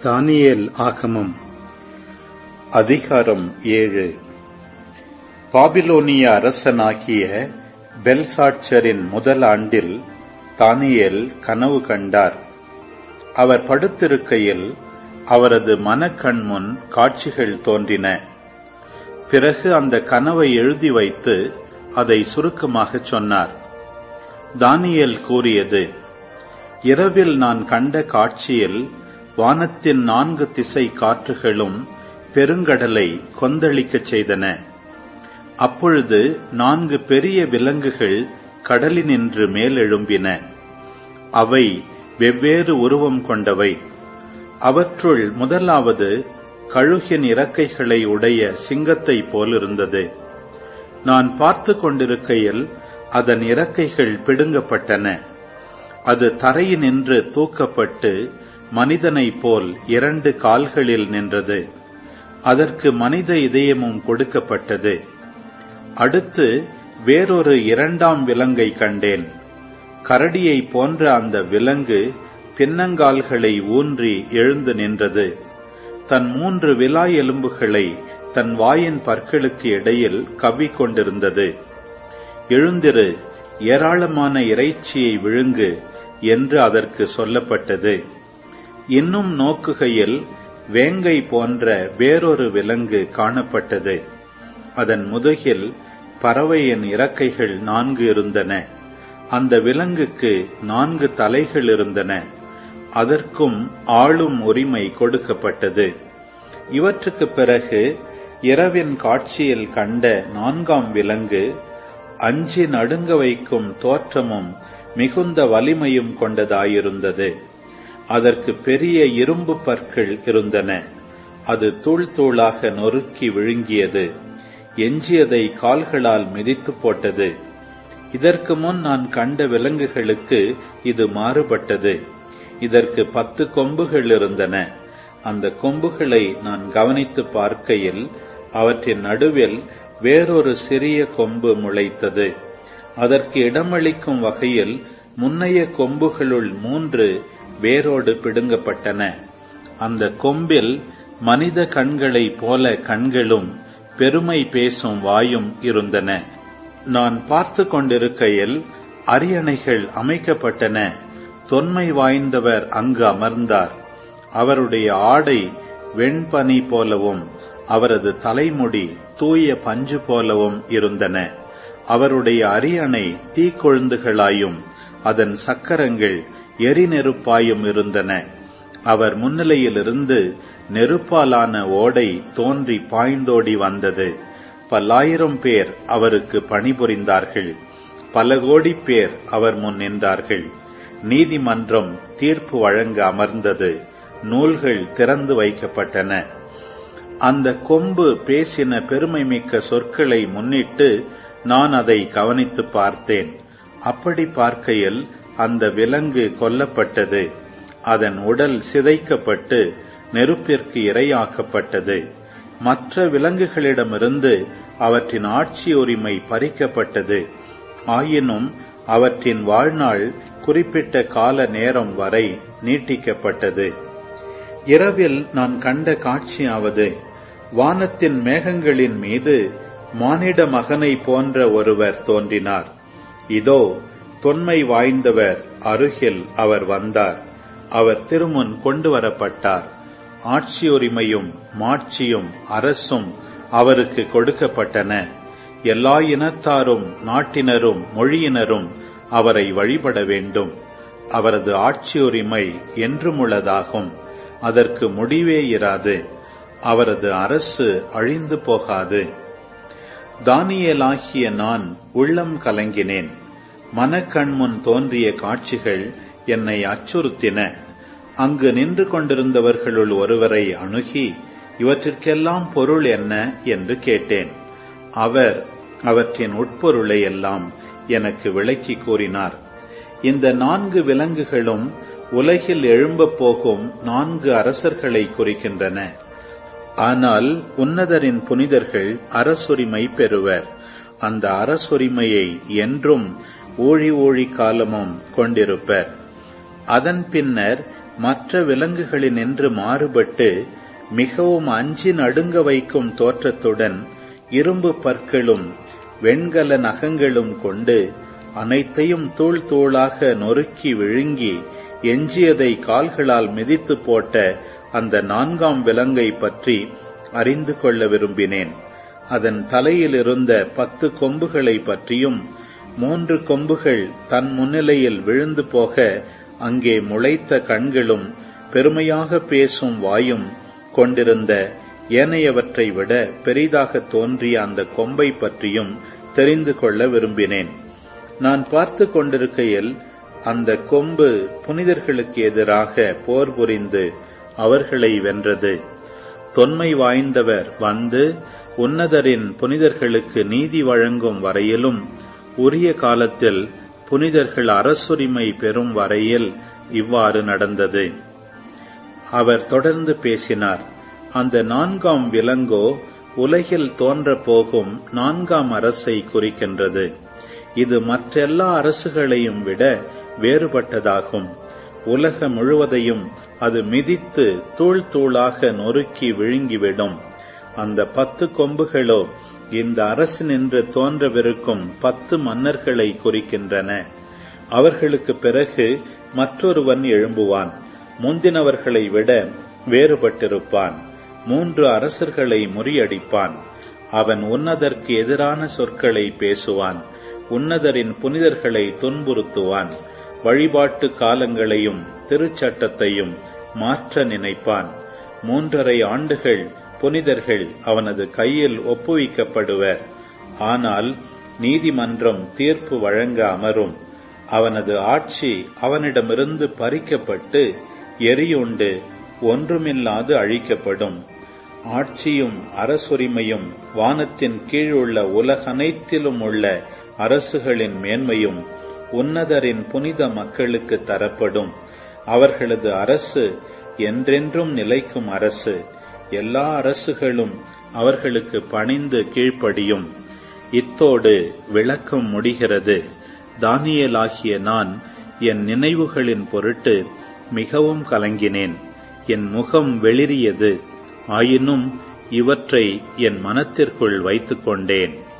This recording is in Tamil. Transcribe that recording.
தானியேல் ஆகமம் அதிகாரம் ஏழு பாபிலோனிய அரசனாகிய பெல்சாட்சரின் முதல் ஆண்டில் தானியேல் கனவு கண்டார் அவர் படுத்திருக்கையில் அவரது மனக்கண் முன் காட்சிகள் தோன்றின பிறகு அந்த கனவை எழுதி வைத்து அதை சுருக்கமாகச் சொன்னார் தானியேல் கூறியது இரவில் நான் கண்ட காட்சியில் வானத்தின் நான்கு திசை காற்றுகளும் பெருங்கடலை கொந்தளிக்கச் செய்தன அப்பொழுது நான்கு பெரிய விலங்குகள் கடலினின்று மேலெழும்பின அவை வெவ்வேறு உருவம் கொண்டவை அவற்றுள் முதலாவது கழுகின் இறக்கைகளை உடைய சிங்கத்தை போலிருந்தது நான் பார்த்து கொண்டிருக்கையில் அதன் இறக்கைகள் பிடுங்கப்பட்டன அது தரையினின்று தூக்கப்பட்டு மனிதனைப் போல் இரண்டு கால்களில் நின்றது அதற்கு மனித இதயமும் கொடுக்கப்பட்டது அடுத்து வேறொரு இரண்டாம் விலங்கை கண்டேன் கரடியை போன்ற அந்த விலங்கு பின்னங்கால்களை ஊன்றி எழுந்து நின்றது தன் மூன்று விலா எலும்புகளை தன் வாயின் பற்களுக்கு இடையில் கவ்விக்கொண்டிருந்தது எழுந்திரு ஏராளமான இறைச்சியை விழுங்கு என்று அதற்கு சொல்லப்பட்டது இன்னும் நோக்குகையில் வேங்கை போன்ற வேறொரு விலங்கு காணப்பட்டது அதன் முதுகில் பறவையின் இறக்கைகள் நான்கு இருந்தன அந்த விலங்குக்கு நான்கு தலைகள் இருந்தன அதற்கும் ஆளும் உரிமை கொடுக்கப்பட்டது இவற்றுக்கு பிறகு இரவின் காட்சியில் கண்ட நான்காம் விலங்கு அஞ்சி நடுங்க வைக்கும் தோற்றமும் மிகுந்த வலிமையும் கொண்டதாயிருந்தது அதற்கு பெரிய இரும்பு பற்கள் இருந்தன அது தூள் தூளாக நொறுக்கி விழுங்கியது எஞ்சியதை கால்களால் மிதித்து போட்டது இதற்கு முன் நான் கண்ட விலங்குகளுக்கு இது மாறுபட்டது இதற்கு பத்து கொம்புகள் இருந்தன அந்த கொம்புகளை நான் கவனித்து பார்க்கையில் அவற்றின் நடுவில் வேறொரு சிறிய கொம்பு முளைத்தது அதற்கு இடமளிக்கும் வகையில் முன்னைய கொம்புகளுள் மூன்று வேரோடு பிடுங்கப்பட்டன அந்த கொம்பில் மனித கண்களைப் போல கண்களும் பெருமை பேசும் வாயும் இருந்தன நான் பார்த்து கொண்டிருக்கையில் அரியணைகள் அமைக்கப்பட்டன தொன்மை வாய்ந்தவர் அங்கு அமர்ந்தார் அவருடைய ஆடை வெண்பனி போலவும் அவரது தலைமுடி தூய பஞ்சு போலவும் இருந்தன அவருடைய அரியணை தீக்கொழுந்துகளாயும் அதன் சக்கரங்கள் எரிநெருப்பாயும் இருந்தன அவர் முன்னிலையிலிருந்து நெருப்பாலான ஓடை தோன்றி பாய்ந்தோடி வந்தது பல்லாயிரம் பேர் அவருக்கு பணிபுரிந்தார்கள் பல கோடி பேர் அவர் முன் நின்றார்கள் நீதிமன்றம் தீர்ப்பு வழங்க அமர்ந்தது நூல்கள் திறந்து வைக்கப்பட்டன அந்த கொம்பு பேசின பெருமைமிக்க சொற்களை முன்னிட்டு நான் அதை கவனித்து பார்த்தேன் அப்படி பார்க்கையில் அந்த விலங்கு கொல்லப்பட்டது அதன் உடல் சிதைக்கப்பட்டு நெருப்பிற்கு இரையாக்கப்பட்டது மற்ற விலங்குகளிடமிருந்து அவற்றின் ஆட்சி உரிமை பறிக்கப்பட்டது ஆயினும் அவற்றின் வாழ்நாள் குறிப்பிட்ட கால நேரம் வரை நீட்டிக்கப்பட்டது இரவில் நான் கண்ட காட்சியாவது வானத்தின் மேகங்களின் மீது மானிட மகனை போன்ற ஒருவர் தோன்றினார் இதோ தொன்மை வாய்ந்தவர் அருகில் அவர் வந்தார் அவர் திருமுன் கொண்டு வரப்பட்டார் ஆட்சியுரிமையும் மாட்சியும் அரசும் அவருக்கு கொடுக்கப்பட்டன எல்லா இனத்தாரும் நாட்டினரும் மொழியினரும் அவரை வழிபட வேண்டும் அவரது ஆட்சியுரிமை என்றுமுள்ளதாகும் அதற்கு முடிவே இராது அவரது அரசு அழிந்து போகாது தானியலாகிய நான் உள்ளம் கலங்கினேன் மனக்கண்முன் தோன்றிய காட்சிகள் என்னை அச்சுறுத்தின அங்கு நின்று கொண்டிருந்தவர்களுள் ஒருவரை அணுகி இவற்றிற்கெல்லாம் பொருள் என்ன என்று கேட்டேன் அவர் அவற்றின் உட்பொருளை எல்லாம் எனக்கு விளக்கி கூறினார் இந்த நான்கு விலங்குகளும் உலகில் எழும்பப் போகும் நான்கு அரசர்களை குறிக்கின்றன ஆனால் உன்னதரின் புனிதர்கள் அரசுரிமை பெறுவர் அந்த அரசுரிமையை என்றும் ஊழி ஊழி காலமும் கொண்டிருப்பர் அதன் பின்னர் மற்ற விலங்குகளினின்று மாறுபட்டு மிகவும் அஞ்சி நடுங்க வைக்கும் தோற்றத்துடன் இரும்பு பற்களும் வெண்கல நகங்களும் கொண்டு அனைத்தையும் தூள் தூளாக நொறுக்கி விழுங்கி எஞ்சியதை கால்களால் மிதித்து போட்ட அந்த நான்காம் விலங்கை பற்றி அறிந்து கொள்ள விரும்பினேன் அதன் தலையில் இருந்த பத்து கொம்புகளை பற்றியும் மூன்று கொம்புகள் தன் முன்னிலையில் விழுந்து போக அங்கே முளைத்த கண்களும் பெருமையாக பேசும் வாயும் கொண்டிருந்த ஏனையவற்றை விட பெரிதாக தோன்றிய அந்த கொம்பை பற்றியும் தெரிந்து கொள்ள விரும்பினேன் நான் பார்த்து கொண்டிருக்கையில் அந்த கொம்பு புனிதர்களுக்கு எதிராக போர் புரிந்து அவர்களை வென்றது தொன்மை வாய்ந்தவர் வந்து உன்னதரின் புனிதர்களுக்கு நீதி வழங்கும் வரையிலும் உரிய காலத்தில் புனிதர்கள் அரசுரிமை பெறும் வரையில் இவ்வாறு நடந்தது அவர் தொடர்ந்து பேசினார் அந்த நான்காம் விலங்கோ உலகில் தோன்றப் போகும் நான்காம் அரசை குறிக்கின்றது இது மற்றெல்லா அரசுகளையும் விட வேறுபட்டதாகும் உலகம் முழுவதையும் அது மிதித்து தூள் தூளாக நொறுக்கி விழுங்கிவிடும் அந்த பத்து கொம்புகளோ இந்த அரசினின்று தோன்றவிருக்கும் பத்து மன்னர்களை குறிக்கின்றன அவர்களுக்கு பிறகு மற்றொருவன் எழும்புவான் முந்தினவர்களை விட வேறுபட்டிருப்பான் மூன்று அரசர்களை முறியடிப்பான் அவன் உன்னதற்கு எதிரான சொற்களை பேசுவான் உன்னதரின் புனிதர்களை துன்புறுத்துவான் வழிபாட்டு காலங்களையும் திருச்சட்டத்தையும் மாற்ற நினைப்பான் மூன்றரை ஆண்டுகள் புனிதர்கள் அவனது கையில் ஒப்புவிக்கப்படுவர் ஆனால் நீதிமன்றம் தீர்ப்பு வழங்க அமரும் அவனது ஆட்சி அவனிடமிருந்து பறிக்கப்பட்டு எரியுண்டு ஒன்றுமில்லாது அழிக்கப்படும் ஆட்சியும் அரசுரிமையும் வானத்தின் கீழுள்ள உலகனைத்திலும் உள்ள அரசுகளின் மேன்மையும் உன்னதரின் புனித மக்களுக்கு தரப்படும் அவர்களது அரசு என்றென்றும் நிலைக்கும் அரசு எல்லா அரசுகளும் அவர்களுக்கு பணிந்து கீழ்ப்படியும் இத்தோடு விளக்கம் முடிகிறது தானியலாகிய நான் என் நினைவுகளின் பொருட்டு மிகவும் கலங்கினேன் என் முகம் வெளிரியது ஆயினும் இவற்றை என் மனத்திற்குள் வைத்துக் கொண்டேன்